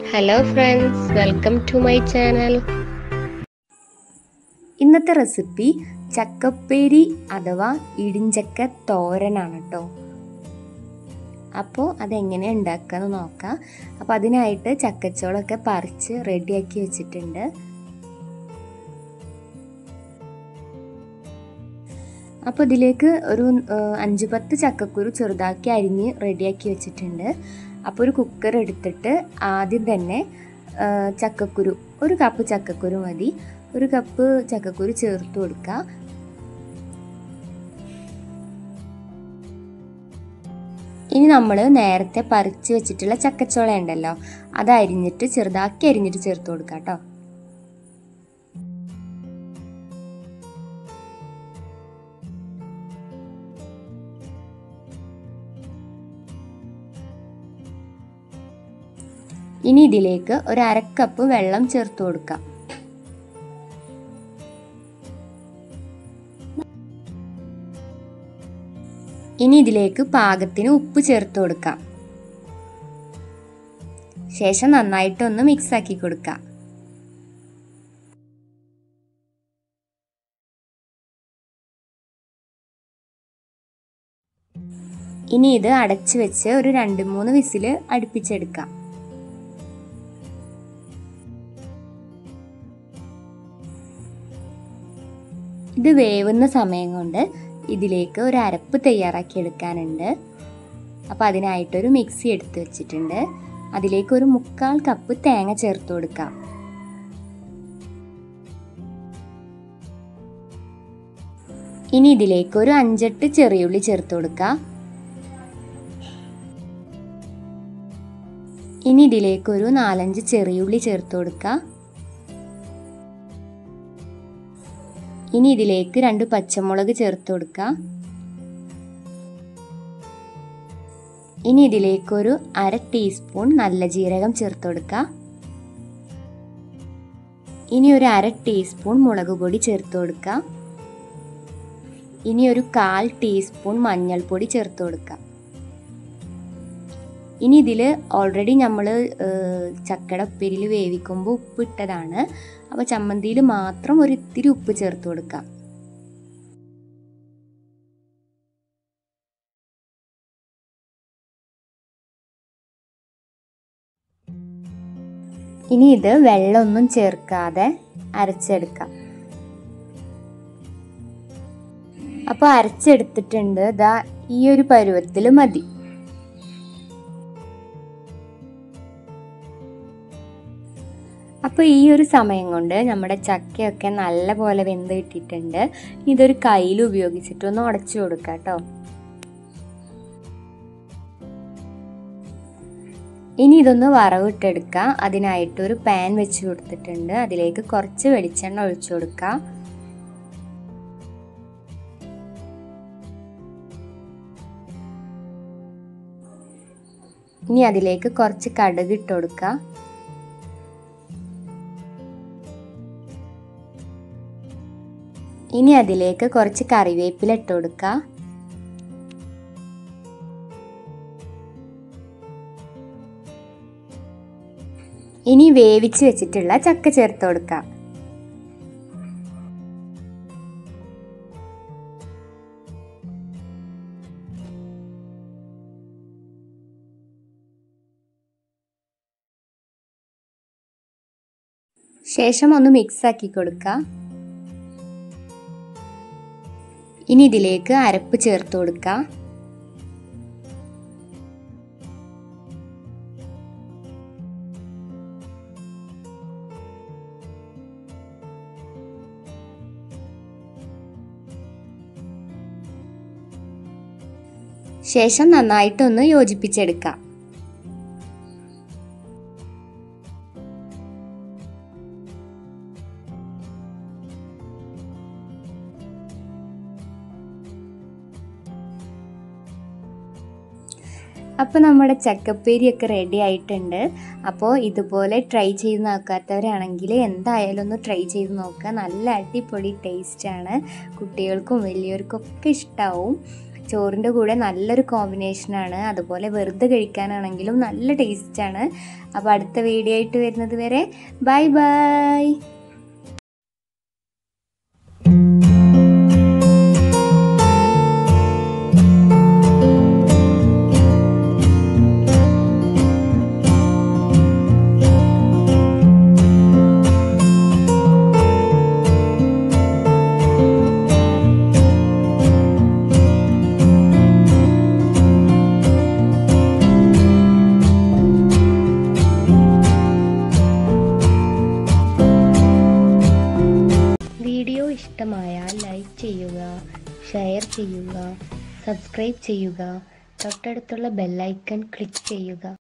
hello friends welcome to my channel ഇന്നത്തെ recipe ചക്കപ്പേരി അഥവാ ഇടിഞ്ചക്ക തോരനാണ് കേട്ടോ അപ്പോൾ അതെങ്ങനെ ഉണ്ടാക്കാന്ന് നോക്കാം അപ്പോൾ അതിനായിട്ട് ചക്കച്ചോളൊക്കെ പറിച്ച് റെഡിയാക്കി വെച്ചിട്ടുണ്ട് അപ്പോൾ ഇതിലേക്ക് ഒരു ഏഹ്, അഞ്ച് പത്ത് ചക്കക്കുരു ചെറുതാക്കി അരിഞ്ഞ് റെഡിയാക്കി വെച്ചിട്ടുണ്ട് അപ്പോൾ ഒരു കുക്കർ എടുത്തിട്ട് ആദ്യം തന്നെ ഏഹ്, ചക്കക്കുരു ഒരു കപ്പ് ചക്കക്കുരു മതി ഒരു കപ്പ് ചക്കക്കുരു ചേർത്ത് കൊടുക്കുക ഇനി നമ്മൾ നേരത്തെ പറിച്ച് വെച്ചിട്ടുള്ള ചക്കച്ചോള ഉണ്ടല്ലോ അത് അരിഞ്ഞിട്ട് ചെറുതാക്കി അരിഞ്ഞിട്ട് ചേർത്ത് കൊടുക്കുക കേട്ടോ ഇനി ഇതിലേക്ക് ഒരു അരക്കപ്പ് വെള്ളം ചേർത്ത് കൊടുക്കാം ഇനി ഇതിലേക്ക് പാകത്തിന് ഉപ്പ് ചേർത്ത് കൊടുക്കാം ശേഷം നന്നായിട്ടൊന്ന് മിക്സ് ആക്കി കൊടുക്കാം ഇനി ഇത് അടച്ചു വെച്ച് ഒരു രണ്ട് മൂന്ന് വിസിൽ അടുപ്പിച്ചെടുക്കാം ഇത് വേവുന്ന സമയം കൊണ്ട് ഇതിലേക്ക് ഒരു അരപ്പ് തയ്യാറാക്കി എടുക്കാനുണ്ട് അപ്പോൾ അതിനായിട്ടൊരു മിക്സി എടുത്ത് വെച്ചിട്ടുണ്ട് അതിലേക്ക് ഒരു മുക്കാൽ കപ്പ് തേങ്ങ ചേർത്ത് കൊടുക്കാം ഇനി ഇതിലേക്ക് ഒരു അഞ്ചെട്ട് ചെറിയുള്ളി ചേർത്ത് കൊടുക്കാം ഇനി ഇതിലേക്ക് ഒരു നാലഞ്ച് ചെറിയുള്ളി ചേർത്ത് കൊടുക്കാം ഇനി ഇതിലേക്ക് രണ്ട് പച്ചമുളക് ചേർത്ത് കൊടുക്കാം ഇനി ഇതിലേക്ക് ഒരു അര ടീസ്പൂൺ നല്ല ജീരകം ചേർത്ത് കൊടുക്കാം ഇനി ഒരു അര ടീസ്പൂൺ മുളക് പൊടി ചേർത്ത് കൊടുക്കാം ഇനി ഒരു കാൽ ടീസ്പൂൺ മഞ്ഞൾപ്പൊടി ചേർത്ത് കൊടുക്കാം ഇനി ഇതിൽ ഓൾറെഡി നമ്മൾ ചക്കട ഉപ്പേരിയിൽ വേവിക്കുമ്പോൾ ഉപ്പ് ഇട്ടതാണ് അപ്പോൾ ചമ്മന്തിയിൽ മാത്രം ഒരു ഇത്തിരി ഉപ്പ് ചേർത്ത് കൊടുക്കാം ഇനി ഇത് വെള്ളമൊന്നും ചേർക്കാതെ അരച്ചെടുക്കാം അപ്പോൾ അരച്ചെടുത്തിട്ടുണ്ട് ഇതാ ഈ ഒരു പരുവത്തിൽ മതി അപ്പോൾ ഈ ഒരു സമയം കൊണ്ട് നമ്മുടെ ചക്കയൊക്കെ നല്ല പോലെ വെന്ത് കിട്ടിയിട്ടുണ്ട് ഇതൊരു കയ്യിൽ ഉപയോഗിച്ചിട്ട് ഒന്ന് ഉടച്ചു കൊടുക്കുക കേട്ടോ ഇനി ഇതൊന്ന് വറവിട്ടെടുക്കാം അതിനായിട്ട് ഒരു പാൻ വെച്ച് കൊടുത്തിട്ടുണ്ട് അതിലേക്ക് കുറച്ച് വെളിച്ചെണ്ണ ഒഴിച്ചു കൊടുക്കാം ഇനി അതിലേക്ക് കുറച്ച് കടുക് ഇട്ട് കൊടുക്കാം ഇനി അതിലേക്ക് കുറച്ച് കറിവേപ്പില ഇട്ട് കൊടുക്കുക ഇനി വേവിച്ച് വെച്ചിട്ടുള്ള ചക്ക ചേർത്ത് കൊടുക്കുക ശേഷം ഒന്ന് മിക്സ് ആക്കി കൊടുക്കുക ഇനി ഇതിലേക്ക് അരപ്പ് ചേർത്ത് കൊടുക്കാം ശേഷം നന്നായിട്ടൊന്ന് യോജിപ്പിച്ചെടുക്കാം അപ്പോൾ നമ്മുടെ ചക്കപ്പേരിയൊക്കെ റെഡി ആയിട്ടുണ്ട് അപ്പോൾ ഇതുപോലെ ട്രൈ ചെയ്ത് നോക്കാത്തവരാണെങ്കിൽ എന്തായാലും ഒന്ന് ട്രൈ ചെയ്ത് നോക്കുക നല്ല അടിപൊളി ടേസ്റ്റാണ് കുട്ടികൾക്കും വലിയവർക്കും ഒക്കെ ഇഷ്ടമാവും ചോറിൻ്റെ കൂടെ നല്ലൊരു കോമ്പിനേഷനാണ് അതുപോലെ വെറുതെ കഴിക്കാനാണെങ്കിലും നല്ല ടേസ്റ്റാണ് അപ്പോൾ അടുത്ത വീഡിയോ ആയിട്ട് വരുന്നത് വരെ ബൈ ബൈ വീഡിയോ ഇഷ്ടമായാൽ ലൈക്ക് ചെയ്യുക ഷെയർ ചെയ്യുക സബ്സ്ക്രൈബ് ചെയ്യുക തൊട്ടടുത്തുള്ള ബെല്ലൈക്കൺ ക്ലിക്ക് ചെയ്യുക